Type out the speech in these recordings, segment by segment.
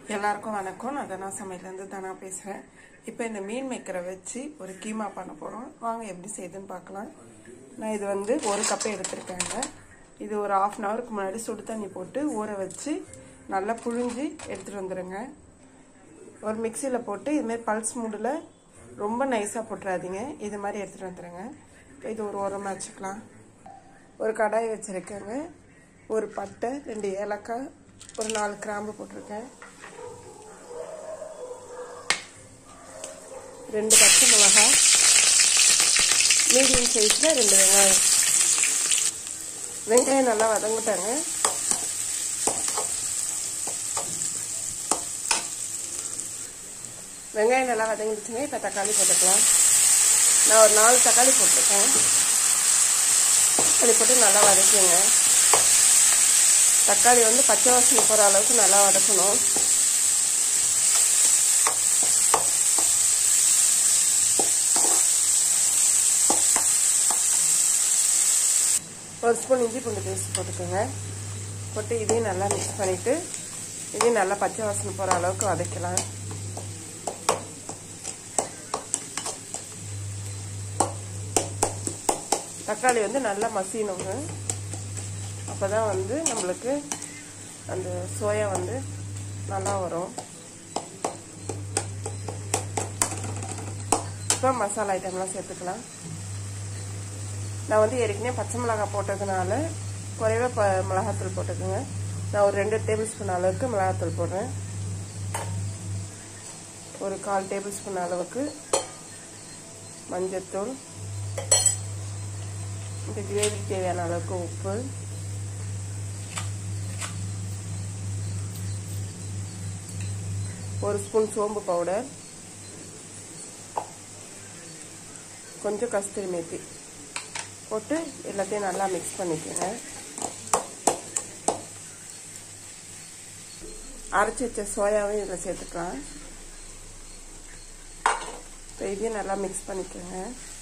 எல்லாருக்கும் வணக்கம் நான் தனா சமையலேருந்து தனா பேசுகிறேன் இப்போ இந்த மீன் மேக்கரை வச்சு ஒரு கீமா பண்ண போகிறோம் வாங்க எப்படி செய்யுதுன்னு பார்க்கலாம் நான் இது வந்து ஒரு கப்பை எடுத்திருக்கேங்க இது ஒரு ஆஃப் அன் ஹவருக்கு முன்னாடி சுடு தண்ணி போட்டு ஊற வச்சு நல்லா புழிஞ்சு எடுத்துகிட்டு வந்துடுங்க ஒரு மிக்சியில் போட்டு இதுமாரி பல்ஸ் மூடில் ரொம்ப நைஸாக போட்டுறாதீங்க இது மாதிரி எடுத்துகிட்டு வந்துடுங்க இப்போ இது ஒரு உரமாக வச்சுக்கலாம் ஒரு கடாய் வச்சுருக்கேங்க ஒரு பட்டை ரெண்டு ஏலக்காய் ஒரு நாலு கிராம்பு போட்டிருக்கேன் ரெண்டு பச்சை மிளகாய் மீடியம் சைஸில் ரெண்டு வெங்காயம் வெங்காயம் நல்லா வதங்கிட்டாங்க வெங்காயம் நல்லா வதங்கிடுச்சுங்க இப்போ தக்காளி போட்டுக்கலாம் நான் ஒரு நாலு தக்காளி போட்டிருக்கேன் தக்காளி போட்டு நல்லா வதக்குங்க தக்காளி வந்து பச்சை வாசனை போகிற அளவுக்கு நல்லா வதக்கணும் ஒரு ஸ்பூன் இஞ்சி பூண்டு பேஸ்ட் போட்டுக்கோங்க போட்டு இதையும் நல்லா மிக்ஸ் பண்ணிவிட்டு இதையும் நல்லா பச்சை வாசனை போகிற அளவுக்கு வதக்கலாம் தக்காளி வந்து நல்லா மசியணுங்க அப்போ தான் வந்து நம்மளுக்கு அந்த சோயா வந்து நல்லா வரும் இப்போ மசாலா ஐட்டம்லாம் சேர்த்துக்கலாம் நான் வந்து ஏற்கனவே பச்சை மிளகாய் போட்டதுனால குறைவாக ப மிளகாத்தூள் போட்டுக்கோங்க நான் ஒரு ரெண்டு டேபிள் ஸ்பூன் அளவுக்கு மிளகாத்தூள் போடுறேன் ஒரு கால் டேபிள் ஸ்பூன் அளவுக்கு மஞ்சத்தூள் இந்த கிரேவிக்கு தேவையான அளவுக்கு உப்பு ஒரு ஸ்பூன் சோம்பு பவுடர் கொஞ்சம் கஸ்தூரி மேத்தி போட்டு எல்லாத்தையும் நல்லா மிக்ஸ் பண்ணிக்கோங்க அரைச்சி வச்ச சோயாவும் இதில் சேர்த்துக்கலாம் இப்போ இதையும் நல்லா மிக்ஸ் பண்ணிக்கோங்க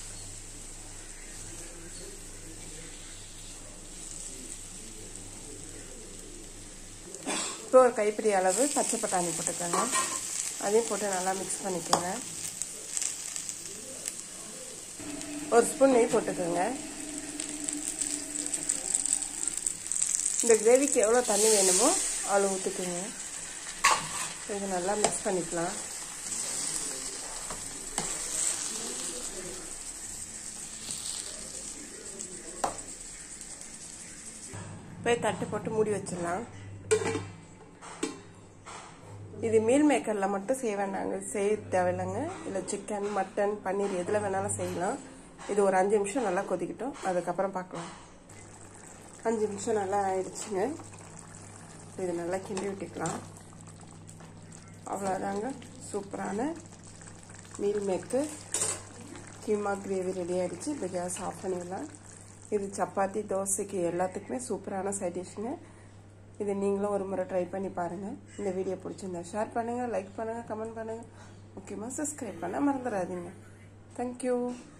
இப்போ ஒரு கைப்பிடி அளவு பச்சை பட்டாணி போட்டுக்கோங்க அதையும் போட்டு நல்லா மிக்ஸ் பண்ணிக்கோங்க ஒரு ஸ்பூன் நெய் போட்டுக்கோங்க இந்த கிரேவிக்கு எவ்வளோ தண்ணி வேணுமோ அவ்வளோ ஊற்றிக்கோங்க இது நல்லா மிக்ஸ் பண்ணிக்கலாம் போய் தட்டு போட்டு மூடி வச்சிடலாம் இது மீல் மேக்கரில் மட்டும் செய்ய வேண்டாங்க செய்ய தேவையில்லைங்க இல்லை சிக்கன் மட்டன் பன்னீர் எதில் வேணாலும் செய்யலாம் இது ஒரு அஞ்சு நிமிஷம் நல்லா கொதிக்கட்டும் அதுக்கப்புறம் பார்க்கலாம் அஞ்சு நிமிஷம் நல்லா ஆயிடுச்சுங்க இது நல்லா கிண்டி விட்டுக்கலாம் அவ்வளோதாங்க சூப்பரான meal maker keema gravy ready ஆகிடுச்சு இப்போ கேஸ் ஆஃப் பண்ணிடலாம் இது சப்பாத்தி தோசைக்கு எல்லாத்துக்குமே சூப்பரான சைட் டிஷ்ஷுங்க இதை நீங்களும் ஒரு முறை ட்ரை பண்ணி பாருங்கள் இந்த வீடியோ பிடிச்சிருந்தா ஷேர் பண்ணுங்கள் லைக் பண்ணுங்கள் கமெண்ட் பண்ணுங்கள் முக்கியமாக சப்ஸ்கிரைப் பண்ண மறந்துடாதீங்க தேங்க்யூ